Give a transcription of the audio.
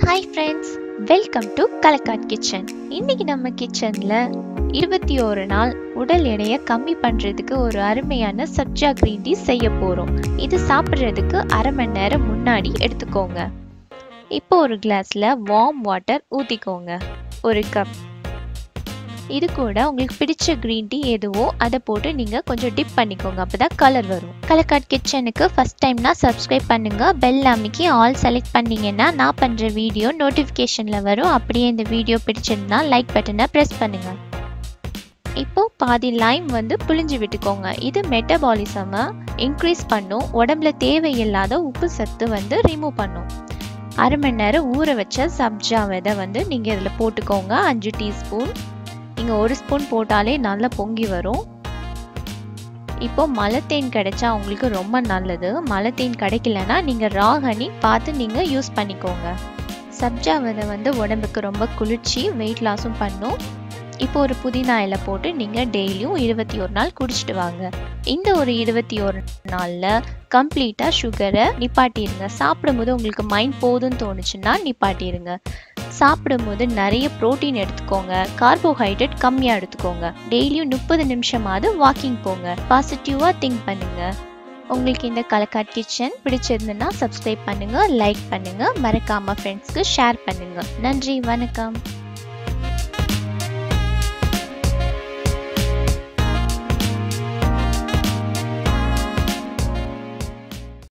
hi friends welcome to Kalakkad kitchen இன்னைக்கு நம்ம கிச்சனில் இருபத்தி ஒரு நாள் உடல் எடையை கம்மி பண்ணுறதுக்கு ஒரு அருமையான சப்ஜா கிரீன் டீ செய்ய போகிறோம் இது சாப்பிட்றதுக்கு அரை மணி நேரம் முன்னாடி எடுத்துக்கோங்க இப்போ ஒரு கிளாஸில் வார்ம் வாட்டர் ஊற்றிக்கோங்க ஒரு கப் இது கூட உங்களுக்கு பிடிச்ச க்ரீன் டீ எதுவோ அதை போட்டு நீங்கள் கொஞ்சம் டிப் பண்ணிக்கோங்க அப்போ தான் கலர் வரும் கலக்காட் கிச்சனுக்கு ஃபஸ்ட் டைம்னா சப்ஸ்கிரைப் பண்ணுங்கள் பெல் அமைக்கி ஆல் செலக்ட் பண்ணிங்கன்னா நான் பண்ணுற வீடியோ நோட்டிஃபிகேஷனில் வரும் அப்படியே இந்த வீடியோ பிடிச்சிருந்தா லைக் பட்டனை ப்ரெஸ் பண்ணுங்கள் இப்போ பாதி லைம் வந்து புளிஞ்சு விட்டுக்கோங்க இது மெட்டபாலிசமை இன்க்ரீஸ் பண்ணும் உடம்புல தேவையில்லாத உப்பு சத்து வந்து ரிமூவ் பண்ணும் அரை மணி நேரம் ஊற வச்ச சப்ஜா விதை வந்து நீங்கள் இதில் போட்டுக்கோங்க அஞ்சு டீஸ்பூன் நீங்கள் ஒரு ஸ்பூன் போட்டாலே நல்லா பொங்கி வரும் இப்போ மலைத்தேன் கிடைச்சா உங்களுக்கு ரொம்ப நல்லது மலைத்தேன் கிடைக்கலனா நீங்கள் ரா ஹனி பார்த்து நீங்கள் யூஸ் பண்ணிக்கோங்க சப்ஜா விதை வந்து உடம்புக்கு ரொம்ப குளிர்ச்சி வெயிட் லாஸும் பண்ணும் இப்போ ஒரு புதினா இலை போட்டு நீங்கள் டெய்லியும் இருபத்தி ஒரு நாள் குடிச்சிட்டு வாங்க இந்த ஒரு இருபத்தி ஒரு நாளில் கம்ப்ளீட்டாக சுகரை நிப்பாட்டிடுங்க சாப்பிடும்போது உங்களுக்கு மைண்ட் போதும்னு தோணுச்சுன்னா நிப்பாட்டிடுங்க சாப்பிடும்போது நிறைய ப்ரோட்டீன் எடுத்துக்கோங்க கார்போஹைட்ரேட் கம்மியாக எடுத்துக்கோங்க டெய்லியும் முப்பது நிமிஷமாவது வாக்கிங் போங்க பாசிட்டிவாக திங்க் பண்ணுங்க உங்களுக்கு இந்த கலக்காட் கிச்சன் பிடிச்சிருந்துன்னா சப்ஸ்கிரைப் பண்ணுங்க லைக் பண்ணுங்க மறக்காம ஃப்ரெண்ட்ஸ்க்கு ஷேர் பண்ணுங்க நன்றி வணக்கம்